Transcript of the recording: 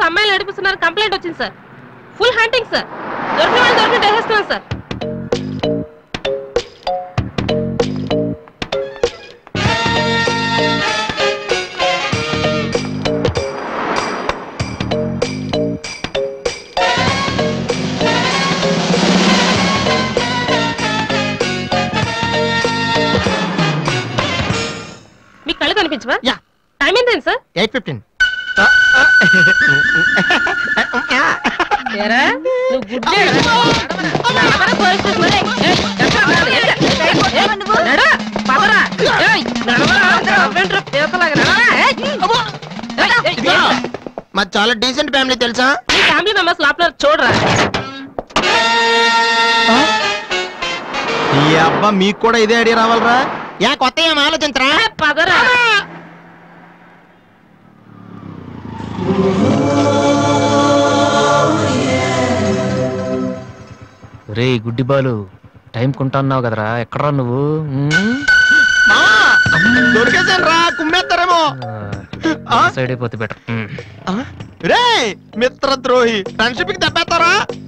అమ్మాయిలు నడిపిస్తున్నారు కంప్లైంట్ వచ్చింది సార్ ఫుల్ హంటింగ్ సార్ దొరికిన వాళ్ళు దొరికినట్టు వేసేస్తున్నాం సార్ మీకు కళ్ళు కనిపించవా యా టైం ఏంటండి సార్ ఎయిట్ ఫిఫ్టీన్ ఏరా నువ్వు గుడ్డే నడవరా పోలీస్ స్టేషన్ ఏయ్, ఏయ్, ఎక్కడ పోవాలి? ఎక్కడ? ఏయ్, నడు, పదరా. ఏయ్, నడవరా, అందరూ అవ్వేంట్రా, పీతలాగా నడవరా. ఏయ్, అబ్బో. ఏయ్, ఏయ్, ఏయ్. మాది చాలా డీసెంట్ ఫ్యామిలీ తెలుసా మీ ఫ్యామిలీ మెంబర్స్ లోపల చూడరా ఈ అబ్బా మీకు కూడా ఇదే ఐడియా రావాలరా యా కొత్త ఏం ఆలోచించరా ఏ, పదరా రే గుడ్డి బాలు టైం కొంటున్నావు కదరా ఎక్కడ్రా నువ్వు ఉమ్? దొరికేసాను రా కుమ్మేస్తారేమో ఆ, సైడ్ అయిపోతే బెటర్ రే మిత్రద్రోహి ఫ్రెండ్షిప్ కి దెబ్బేస్తారా